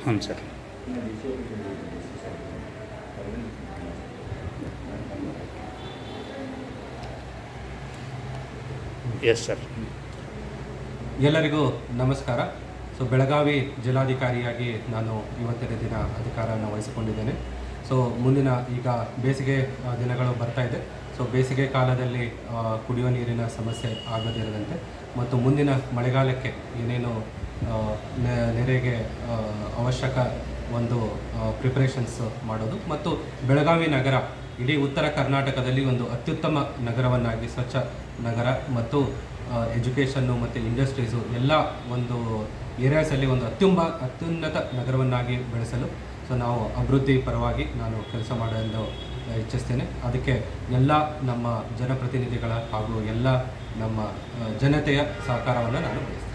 ಹ್ಞೂ sir yes sir ಎಲ್ಲರಿಗೂ ನಮಸ್ಕಾರ ಸೊ ಬೆಳಗಾವಿ ಜಿಲ್ಲಾಧಿಕಾರಿಯಾಗಿ ನಾನು ಇವತ್ತಿನ ದಿನ ಅಧಿಕಾರವನ್ನು ವಹಿಸಿಕೊಂಡಿದ್ದೇನೆ ಸೊ ಮುಂದಿನ ಈಗ ಬೇಸಿಗೆ ಆ, ದಿನಗಳು ಬರ್ತಾ ಇದೆ ಸೊ ಬೇಸಿಗೆ ಕಾಲದಲ್ಲಿ ಆ, ಕುಡಿಯುವ ನೀರಿನ ಸಮಸ್ಯೆ ಆಗದಿರದಂತೆ ಮತ್ತು ಮುಂದಿನ ಮಳೆಗಾಲಕ್ಕೆ ಏನೇನು ಆ, ನೆ- ನೆರೆಗೆ ಆ, ಅವಶ್ಯಕ ಒಂದು ಪ್ರಿಪ್ರೇಷನ್ಸ್ ಮಾಡೋದು ಮತ್ತು ಬೆಳಗಾವಿ ನಗರ ಇಡೀ ಉತ್ತರ ಕರ್ನಾಟಕದಲ್ಲಿ ಒಂದು ಅತ್ಯುತ್ತಮ ನಗರವನ್ನಾಗಿ ಸ್ವಚ್ಛ ನಗರ ಮತ್ತು ಎಜುಕೇಷನ್ನು ಮತ್ತು ಇಂಡಸ್ಟ್ರೀಸು ಎಲ್ಲ ಒಂದು ಏರಿಯಾಸಲ್ಲಿ ಒಂದು ಅತ್ಯುಂಬ ಅತ್ಯುನ್ನತ ನಗರವನ್ನಾಗಿ ಬೆಳೆಸಲು ಸೊ ನಾವು ಅಭಿವೃದ್ಧಿ ಪರವಾಗಿ ನಾನು ಕೆಲಸ ಮಾಡಲು ಇಚ್ಛಿಸ್ತೇನೆ ಅದಕ್ಕೆ ಎಲ್ಲ ನಮ್ಮ ಜನಪ್ರತಿನಿಧಿಗಳ ಹಾಗೂ ಎಲ್ಲ ನಮ್ಮ ಆ, ಜನತೆಯ ಸಹಕಾರವನ್ನು ನಾನು ಬಯಸ್ತೇನೆ